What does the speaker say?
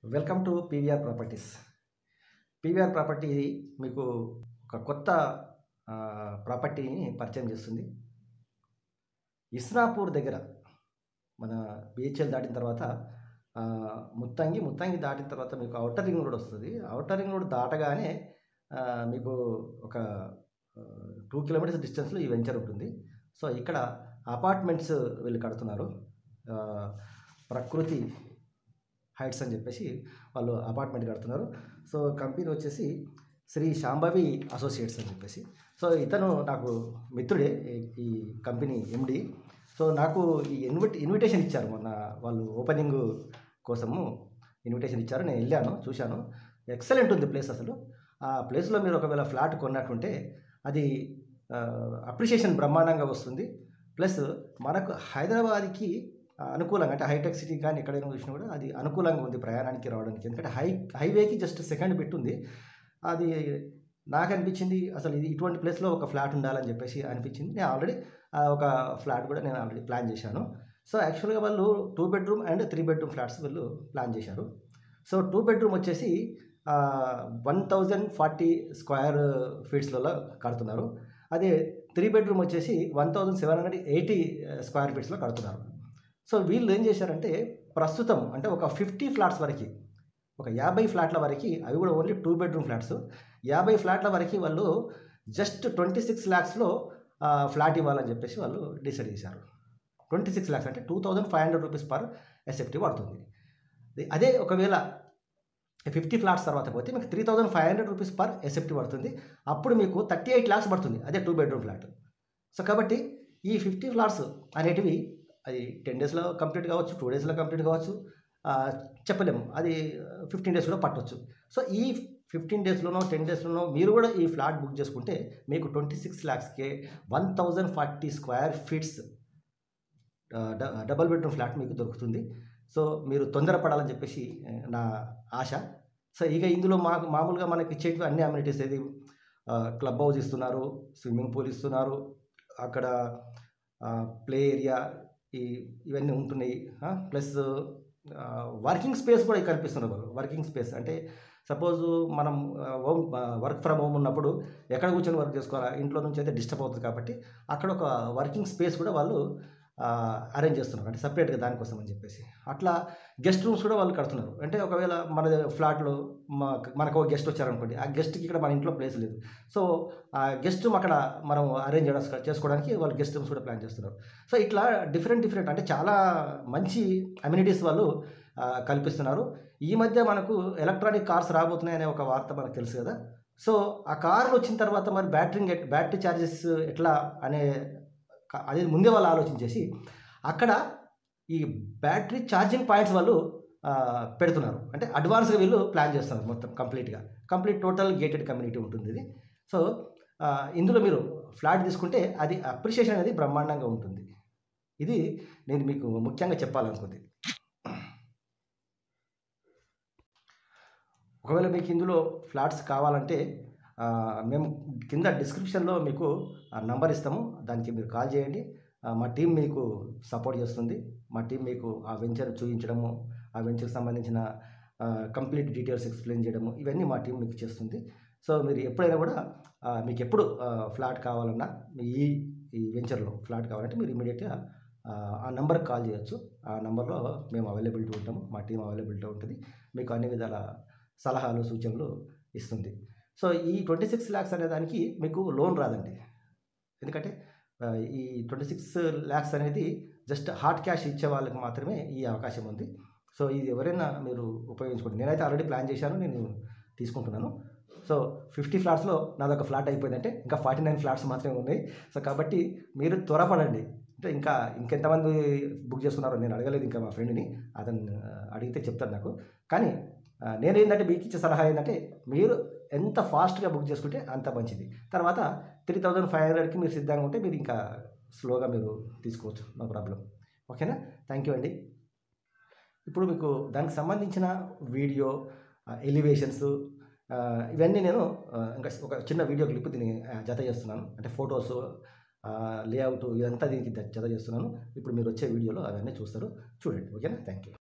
welcome to PVR properties PVR property మీకు ఒక కొత్త ఆ, ప్రాపర్టీని పరిచయం చేస్తుంది ఇస్నాపూర్ దగ్గర మన బిహెచ్ఎల్ దాటిన తర్వాత ఆ, ముత్తంగి ముత్తంగి దాటిన తర్వాత మీకు అవుటర్ రింగ్ రోడ్ వస్తుంది అవుటర్ రింగ్ రోడ్ దాటగానే ఆ, మీకు ఒక టూ కిలోమీటర్స్ డిస్టెన్స్లో ఈ వెంచర్ ఉంటుంది సో ఇక్కడ అపార్ట్మెంట్స్ వీళ్ళు కడుతున్నారు ఆ, ప్రకృతి హైట్స్ అని చెప్పేసి వాళ్ళు అపార్ట్మెంట్ కడుతున్నారు సో కంపెనీ వచ్చేసి శ్రీ శాంభవి అసోసియేట్స్ అని చెప్పేసి సో ఇతను నాకు మిత్రుడే ఈ- ఈ కంపెనీ ఎండి సో నాకు ఈ ఇన్విట్ ఇన్విటేషన్ ఇచ్చారు మొన్న వాళ్ళు ఓపెనింగ్ కోసము ఇన్విటేషన్ ఇచ్చారు నేను వెళ్ళాను చూశాను ఎక్సలెంట్ ఉంది ప్లేస్ అసలు ఆ ప్లేస్లో మీరు ఒకవేళ ఫ్లాట్ కొన్నట్టుంటే అది అప్రిషియేషన్ బ్రహ్మాండంగా వస్తుంది ప్లస్ మనకు హైదరాబాద్కి ఆ, అనుకూలంగా అంటే హైటెక్ సిటీ కానీ ఎక్కడైనా చూసినా కూడా అది అనుకూలంగా ఉంది ప్రయాణానికి రావడానికి ఎందుకంటే హై హైవేకి జస్ట్ సెకండ్ బిట్ ఉంది అది నాకు అనిపించింది అసలు ఇది ఇటువంటి ప్లేస్లో ఒక ఫ్లాట్ ఉండాలని చెప్పేసి అనిపించింది నేను ఆల్రెడీ ఒక ఫ్లాట్ కూడా నేను ఆల్రెడీ ప్లాన్ చేశాను సో యాక్చువల్గా వాళ్ళు two bedroom and three bedroom flats వీళ్ళు ప్లాన్ చేశారు సో టూ బెడ్రూమ్ వచ్చేసి వన్ థౌజండ్ ఫార్టీ స్క్వేర్ ఫీట్స్లలో కడుతున్నారు అదే త్రీ బెడ్రూమ్ వచ్చేసి one thousand seven hundred eighty square ఫీట్స్లో కడుతున్నారు సో వీళ్ళు ఏం చేశారంటే ప్రస్తుతం అంటే ఒక ఫిఫ్టీ ఫ్లాట్స్ వరకు ఒక యాభై ఫ్లాట్ల వరకు అవి కూడా ఓన్లీ టూ బెడ్రూమ్ ఫ్లాట్స్ యాభై ఫ్లాట్ల వరకు వాళ్ళు జస్ట్ ట్వంటీ సిక్స్ ల్యాక్స్లో ఫ్లాట్ ఇవ్వాలని చెప్పేసి వాళ్ళు డిసైడ్ చేశారు ట్వంటీ సిక్స్ ల్యాక్స్ అంటే two thousand five hundred rupees per SFT పడుతుంది ది- అదే ఒకవేళ ఫిఫ్టీ ఫ్లాట్స్ తర్వాత పోతే మీకు three thousand five hundred rupees per SFT పడుతుంది అప్పుడు మీకు థర్టీ ఎయిట్ ల్యాక్స్ పడుతుంది అదే టూ బెడ్రూమ్ ఫ్లాట్ సో కాబట్టి ఈ ఫిఫ్టీ ఫ్లాట్స్ అనేటివి అది టెన్ డేస్లో కంప్లీట్ కావచ్చు టూ డేస్లో కంప్లీట్ కావచ్చు ఆ, చెప్పలేము అది ఫిఫ్టీన్ డేస్ కూడా పట్టవచ్చు సో ఈ ఫిఫ్టీన్ డేస్లోనో టెన్ డేస్లోనో మీరు కూడా ఈ ఫ్లాట్ బుక్ చేసుకుంటే మీకు ట్వంటీ సిక్స్ ల్యాక్స్కే one thousand forty square feets double bedroom flat మీకు దొరుకుతుంది సో మీరు తొందరపడాలని చెప్పేసి ఆ, నా ఆశ సో ఇక ఇందులో మాకు మామూలుగా మనకి ఇచ్చేటివి అన్ని అమ్యూనిటీస్ ఏది క్లబ్ హౌస్ ఇస్తున్నారు స్విమ్మింగ్ పూల్ ఇస్తున్నారు అక్కడ ప్లే ఏరియా ఈ ఇవన్నీ ఉంటున్నాయి ప్లస్ వర్కింగ్ స్పేస్ కూడా కల్పిస్తున్నారు వాళ్ళు వర్కింగ్ స్పేస్ అంటే సపోజ్ మనం హోమ్ వర్క్ ఫ్రమ్ హోమ్ ఉన్నప్పుడు ఎక్కడ కూర్చొని వర్క్ చేసుకోవాలా ఇంట్లో నుంచి అయితే డిస్టర్బ్ అవుతుంది కాబట్టి అక్కడ ఒక వర్కింగ్ స్పేస్ కూడా వాళ్ళు అరేంజ్ చేస్తున్నారు అంటే సపరేట్గా దానికోసం అని చెప్పేసి అట్లా గెస్ట్ రూమ్స్ కూడా వాళ్ళు కడుతున్నారు అంటే ఒకవేళ మన ఫ్లాట్లో మా మనకు ఒక గెస్ట్ వచ్చారనుకోండి ఆ గెస్ట్కి ఇక్కడ మన ఇంట్లో ప్లేస్ లేదు సో ఆ గెస్ట్ రూమ్ అక్కడ మనం అరేంజ్ చేయడం చేసుకోవడానికి వాళ్ళు గెస్ట్ రూమ్స్ కూడా ప్లాన్ చేస్తున్నారు సో ఇట్లా డిఫరెంట్ డిఫరెంట్ అంటే చాలా మంచి అమ్యూనిటీస్ వాళ్ళు ఆ, కల్పిస్తున్నారు ఈ మధ్య మనకు ఎలక్ట్రానిక్ కార్స్ రాబోతున్నాయనే ఒక వార్త మనకు తెలుసు కదా సో ఆ కార్లు వచ్చిన తర్వాత మరి బ్యాటరీ బ్యాటరీ ఛార్జెస్ ఎట్లా అనే క- అది ముందే వాళ్ళు ఆలోచించేసి అక్కడ ఈ బ్యాటరీ ఛార్జింగ్ పాయింట్స్ వాళ్ళు ఆ, పెడుతున్నారు అంటే అడ్వాన్స్గా వీళ్ళు ప్లాన్ చేస్తున్నారు మొత్తం కంప్లీట్గా కంప్లీట్ టోటల్ గేటెడ్ కమ్యూనిటీ ఉంటుంది ఇది సో ఆ, ఇందులో మీరు ఫ్లాట్ తీసుకుంటే అది అప్రిషియేషన్ అనేది బ్రహ్మాండంగా ఉంటుంది ఇది నేను మీకు ముఖ్యంగా చెప్పాలనుకుంది ఒకవేళ మీకు ఇందులో ఫ్లాట్స్ కావాలంటే ఆ, మేము కింద డిస్క్రిప్షన్లో మీకు ఆ నంబర్ ఇస్తాము దానికి మీరు కాల్ చేయండి ఆ, మా టీం మీకు సపోర్ట్ చేస్తుంది మా టీం మీకు ఆ వెంచర్ చూపించడము ఆ వెంచర్కి సంబంధించిన కంప్లీట్ డీటెయిల్స్ ఎక్స్ప్లెయిన్ చేయడము ఇవన్నీ మా టీం మీకు చేస్తుంది సో మీరు ఎప్పుడైనా కూడా ఆ, మీకు ఎప్పుడు ఆ, ఫ్లాట్ కావాలన్నా మీ ఈ ఈ వెంచర్లో ఫ్లాట్ కావాలంటే మీరు ఇమీడియట్గా ఆ నెంబర్కి కాల్ చేయొచ్చు ఆ నెంబర్లో మేము అవైలబిలిటీ ఉంటాము మా టీం అవైలబిలిటీ ఉంటుంది మీకు అన్ని విధాల సలహాలు సూచనలు ఇస్తుంది సో ఈ ట్వంటీ సిక్స్ ల్యాక్స్ అనే దానికి మీకు లోన్ రాదండి ఎందుకంటే ఆ, ఈ ట్వంటీ సిక్స్ ల్యాక్స్ అనేది జస్ట్ హార్డ్ క్యాష్ ఇచ్చే వాళ్ళకి మాత్రమే ఈ అవకాశం ఉంది సో ఇది ఎవరైనా మీరు ఉపయోగించుకోండి నేనైతే ఆల్రెడీ ప్లాన్ చేశాను నేను తీసుకుంటున్నాను సో ఫిఫ్టీ ఫ్లాట్స్లో నాదొక ఫ్లాట్ అయిపోయిందంటే ఇంకా ఫార్టీ నైన్ ఫ్లాట్స్ మాత్రమే ఉన్నాయి సో కాబట్టి మీరు త్వరపడండి అంటే ఇంకా ఇంకెంతమంది బుక్ చేసుకున్నారో నేను అడగలేదు ఇంకా మా ఫ్రెండ్ని అతను ఆ, అడిగితే చెప్తాను నాకు కానీ ఆ, నేను ఏంటంటే మీకు ఇచ్చే సలహా ఏంటంటే మీరు ఎంత ఫాస్ట్గా బుక్ చేసుకుంటే అంత మంచిది తర్వాత త్రీ థౌజండ్ ఫైవ్ హండ్రెడ్కి మీరు సిద్ధంగా ఉంటే మీరు ఇంకా స్లోగా మీరు తీసుకోవచ్చు నో ప్రాబ్లం ఓకేనా థ్యాంక్ యూ అండి ఇప్పుడు మీకు దానికి సంబంధించిన వీడియో ఎలివేషన్స్ ఇవన్నీ నేను ఆ, ఇంకా ఒక చిన్న వీడియో క్లిప్ దీన్ని ఆ, జత చేస్తున్నాను అంటే ఫొటోస్ లేఅవుట్ ఇదంతా దీనికి జత చేస్తున్నాను ఇప్పుడు మీరు వచ్చే వీడియోలో అవన్నీ చూస్తారు చూడండి ఓకేనా థ్యాంక్ యూ